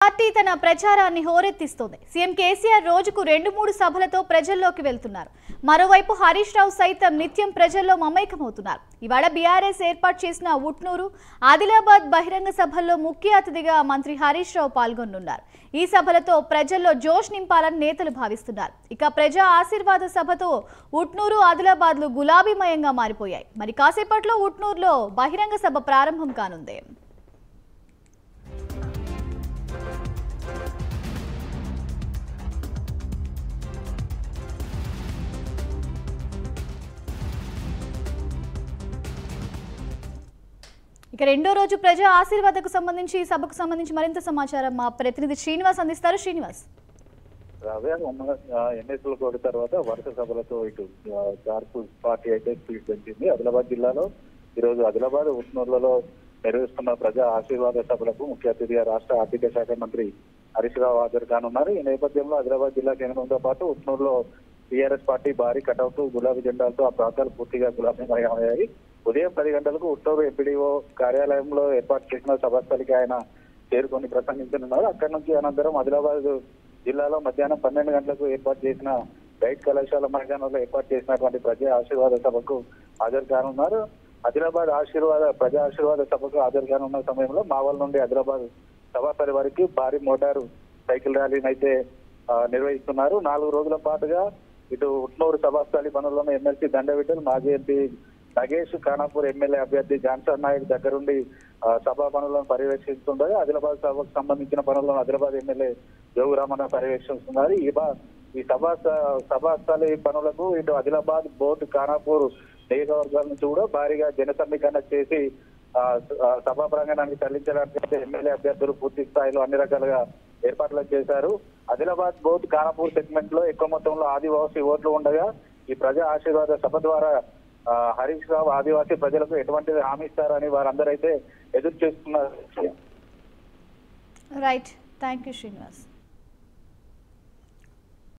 party తన ప్రచారాన్ని హోరెత్తిస్తోంది CM KCR రోజుకు రెండు మూడు సభలతో ప్రజల్లోకి వెళ్తున్నారు మరోవైపు హరీష్ రావు సైతం నిత్యం ప్రజల్లో మమైకమవుతున్నారు ఇవాళ బీఆర్ఎస్ ఏర్పాటు చేసిన ఉట్నూరు ఆదిలాబాద్ బహిరంగ సభల్లో ముఖ్య అతిథిగా మంత్రి హరీష్ రావు పాల్గొనున్నారు ఈ సభలతో ప్రజల్లో జోష్ నింపాలని నేతలు భావిస్తున్నారు ఇక ప్రజా ఆశీర్వాద సభతో ఉట్నూరు ఆదిలాబాద్లు గులాబీమయంగా మారిపోయాయి మరి కాసేపట్లో ఉట్నూరులో బహిరంగ సభ ప్రారంభం కానుంది ఇక రెండో రోజు ప్రజా ఆశీర్వాదకు సంబంధించి ఈ సభకు సంబంధించి మరింత సమాచారం మా ప్రతినిధి శ్రీనివాస్ అందిస్తారు శ్రీనివాస్ రాబోయే ఉన్న ఎన్నికల కోడి తర్వాత వరుస సభలతో ఇటు ఆ, జార్పు పార్టీ అయితే స్పీడ్ పెంచింది ఆదిలాబాద్ జిల్లాలో ఈ రోజు ఆదిలాబాద్ ఉట్నూర్లలో నిర్వహిస్తున్న ప్రజా ఆశీర్వాద సభలకు ముఖ్య అతిథిగా రాష్ట్ర ఆర్థిక శాఖ మంత్రి హరీష్ రావు హాజరు కానున్నారు ఈ నేపథ్యంలో ఆదిలాబాద్ జిల్లా కేంద్రంతో పాటు ఉట్నూరులో టీఆర్ఎస్ పార్టీ భారీ కటౌట్ గులాబీ జెండాలతో ఆ ప్రాంతాలు పూర్తిగా గులాబీమయమయ్యాయి ఉదయం పది గంటలకు ఉట్నూరు ఎంపీడీఓ కార్యాలయంలో ఏర్పాటు చేసిన సభస్థలికి ఆయన చేరుకొని ప్రసంగించనున్నారు అక్కడి నుంచి అనంతరం ఆదిలాబాద్ జిల్లాలో మధ్యాహ్నం పన్నెండు గంటలకు ఏర్పాటు చేసిన గైడ్ కళాశాల మైదానంలో ఏర్పాటు చేసినటువంటి ప్రజా ఆశీర్వాద సభకు హాజరు కానున్నారు ఆదిలాబాద్ ఆశీర్వాద ప్రజా ఆశీర్వాద సభకు హాజరు కానున్న సమయంలో మావల్ నుండి ఆదిలాబాద్ సభాపరి వరకు భారీ మోటారు సైకిల్ ర్యాలీని అయితే ఆ, నిర్వహిస్తున్నారు నాలుగు రోజుల పాటుగా ఇటు ఉట్నూరు సభాస్థలి పనులను ఎమ్మెల్సీ దండవిఠల్ మాజీ ఎంపీ నగేష్ ఖానాపూర్ ఎమ్మెల్యే అభ్యర్థి జాన్సన్ నాయక్ దగ్గరుండి ఆ, సభా పనులను పర్యవేక్షిస్తుండగా ఆదిలాబాద్ సభకు సంబంధించిన పనులను ఆదిలాబాద్ ఎమ్మెల్యే జోగు రామన్న పర్యవేక్షిస్తున్నారు ఈ బా ఈ సభా సభాస్థలి పనులకు ఇటు ఆదిలాబాద్ బోర్డు ఖానాపూర్ నియోజకవర్గాల నుంచి కూడా భారీగా జన సమీకరణ చేసి ఆ, ఆ, సభా ప్రాంగణానికి తరలించడానికి అయితే ఎమ్మెల్యే అభ్యర్థులు పూర్తి స్థాయిలో అన్ని రకాలుగా ఏర్పాట్లు చేశారు ఆదిలాబాద్ బోర్డు ఖానాపూర్ సెగ్మెంట్ లో ఎక్కువ మొత్తంలో ఆదివాసీ ఓట్లు ఉండగా ఈ ప్రజా ఆశీర్వాద సభ ద్వారా ఆ, హరీష్ రావు ఆదివాసీ ప్రజలకు ఎటువంటి హామీ ఇస్తారని వారందరూ అయితే ఎదురు చూస్తున్నారు రైట్ థ్యాంక్ యూ శ్రీనివాస్